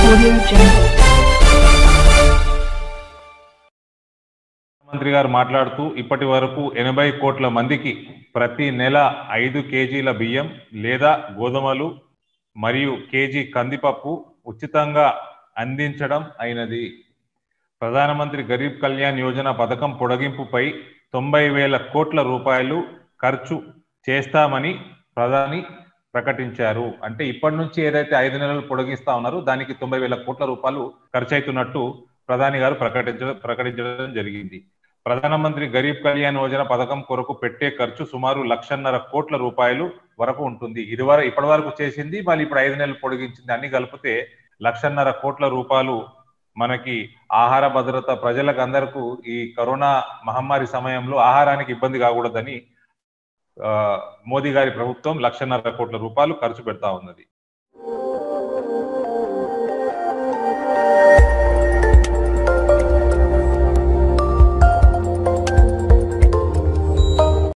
Audio Jungle. మంత్రి గారు మాట్లాడుతూ ఇప్పటి వరకు ఎనభై కోట్ల మందికి ప్రతి నెల ఐదు కేజీల బియ్యం లేదా గోధుమలు మరియు కేజీ కందిపప్పు ఉచితంగా అందించడం అయినది ప్రధానమంత్రి గరీబ్ కళ్యాణ్ యోజన పథకం పొడిగింపుపై తొంభై వేల కోట్ల రూపాయలు ఖర్చు చేస్తామని ప్రధాని ప్రకటించారు అంటే ఇప్పటి నుంచి ఏదైతే ఐదు నెలలు పొడిగిస్తా ఉన్నారో దానికి తొంభై వేల కోట్ల రూపాయలు ఖర్చు అవుతున్నట్టు ప్రధాని గారు ప్రకటించడం ప్రకటించడం జరిగింది ప్రధానమంత్రి గరీబ్ కళ్యాణ్ యోజన పథకం కొరకు పెట్టే ఖర్చు సుమారు లక్షన్నర కోట్ల రూపాయలు వరకు ఉంటుంది ఇది వర ఇప్పటి వరకు చేసింది మళ్ళీ ఇప్పుడు ఐదు నెలలు పొడిగించింది అన్ని కలిపితే లక్షన్నర కోట్ల రూపాయలు మనకి ఆహార భద్రత ప్రజలకు అందరకు ఈ కరోనా మహమ్మారి సమయంలో ఆహారానికి ఇబ్బంది కాకూడదని ఆ, మోదీ గారి ప్రభుత్వం లక్షన్నర కోట్ల రూపాయలు ఖర్చు పెడతా ఉన్నది